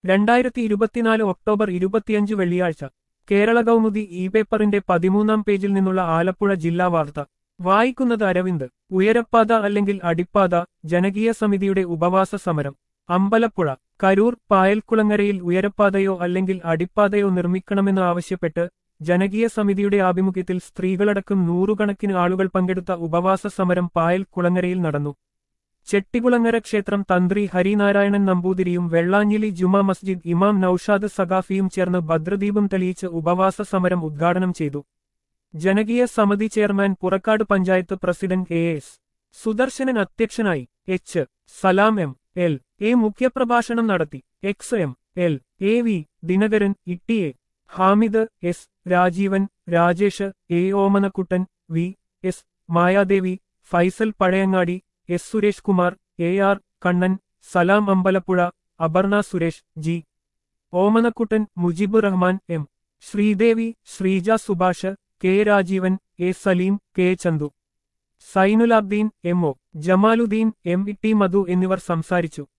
രണ്ടായിരത്തി ഇരുപത്തിനാല് ഒക്ടോബർ ഇരുപത്തിയഞ്ച് വെള്ളിയാഴ്ച കേരള കൗമുദി ഇ പേപ്പറിന്റെ പതിമൂന്നാം പേജിൽ നിന്നുള്ള ആലപ്പുഴ ജില്ലാ വാർത്ത വായിക്കുന്നത് അരവിന്ദ് ഉയരപ്പാത അല്ലെങ്കിൽ അടിപ്പാത ജനകീയ സമിതിയുടെ ഉപവാസ സമരം അമ്പലപ്പുഴ കരൂർ പായൽക്കുളങ്ങരയിൽ ഉയരപ്പാതയോ അല്ലെങ്കിൽ അടിപ്പാതയോ നിർമ്മിക്കണമെന്ന് ആവശ്യപ്പെട്ട് ജനകീയ സമിതിയുടെ ആഭിമുഖ്യത്തിൽ സ്ത്രീകളടക്കം നൂറുകണക്കിന് ആളുകൾ പങ്കെടുത്ത ഉപവാസ സമരം പായൽ കുളങ്ങരയിൽ നടന്നു ചെട്ടികുളങ്ങര ക്ഷേത്രം തന്ത്രി ഹരിനാരായണൻ നമ്പൂതിരിയും വെള്ളാഞ്ഞിലി ജുമാ മസ്ജിദ് ഇമാം നൌഷാദ് സഖാഫിയും ചേർന്ന് ഭദ്രദീപം തെളിയിച്ച് ഉപവാസ സമരം ഉദ്ഘാടനം ചെയ്തു ജനകീയ സമിതി chairman Purakkad panchayat president A S Sudarsanan അധ്യക്ഷനായി H Salam M L A മുഖ്യപ്രഭാഷണം നടത്തി ex M L A V Dinakaran Itty A Hamid S Rajeevan Rajesh A Omanakuttan V S Mayadevi Faisal Pazhayangadi S Suresh Kumar A R Kannan Salam Ambalappuzha Aparna Suresh G Omanakuttan Mujibur Rahman M Sreedevi Sreeja Subhash K Rajeevan A Saleem K Chandu Sainulabdeen M O Jamaluddin M E T മധു എന്നിവർ സംസാരിച്ചു